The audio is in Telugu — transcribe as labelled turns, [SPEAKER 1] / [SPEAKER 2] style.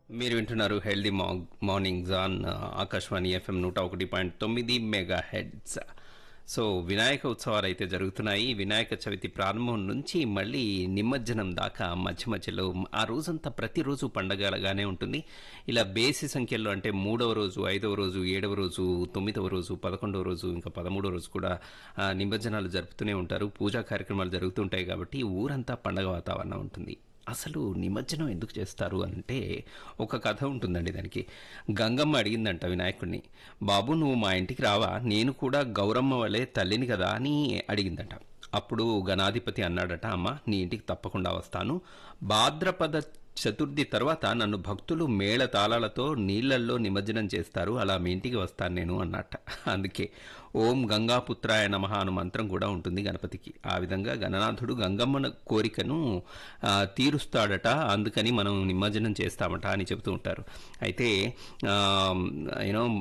[SPEAKER 1] మీరు వింటున్నారు healthy mornings on Akashvani FM నూట ఒకటి పాయింట్ తొమ్మిది మెగా హెడ్స్ సో వినాయక ఉత్సవాలు అయితే జరుగుతున్నాయి వినాయక చవితి ప్రారంభం నుంచి మళ్ళీ నిమజ్జనం దాకా మధ్య మధ్యలో ఆ రోజంతా ప్రతిరోజు పండగలాగానే ఉంటుంది ఇలా బేసి సంఖ్యలో అంటే మూడవ రోజు ఐదవ రోజు ఏడవ రోజు తొమ్మిదవ రోజు పదకొండవ రోజు ఇంకా పదమూడవ రోజు కూడా ఆ, నిమజ్జనాలు జరుపుతూనే ఉంటారు పూజా కార్యక్రమాలు జరుగుతుంటాయి కాబట్టి ఊరంతా పండగ వాతావరణం ఉంటుంది అసలు నిమజ్జనం ఎందుకు చేస్తారు అంటే ఒక కథ ఉంటుందండి దానికి గంగమ్మ అడిగిందంట వినాయకుడిని బాబు నువ్వు మా ఇంటికి రావా నేను కూడా గౌరమ్మ వలె తల్లిని కదా అని అడిగిందట అప్పుడు గణాధిపతి అన్నాడట అమ్మ నీ ఇంటికి తప్పకుండా వస్తాను భాద్రపద చతుర్థి తర్వాత నన్ను భక్తులు మేళ తాళాలతో నీళ్లల్లో నిమజ్జనం చేస్తారు అలా మీ ఇంటికి వస్తాను నేను అన్నట్ట అందుకే ఓం గంగాపుత్రాయ నమః అను మంత్రం కూడా ఉంటుంది గణపతికి ఆ విధంగా గణనాథుడు గంగమ్మ కోరికను ఆ, తీరుస్తాడట అందుకని మనం నిమజ్జనం చేస్తామట అని చెబుతూ ఉంటారు అయితే యూనో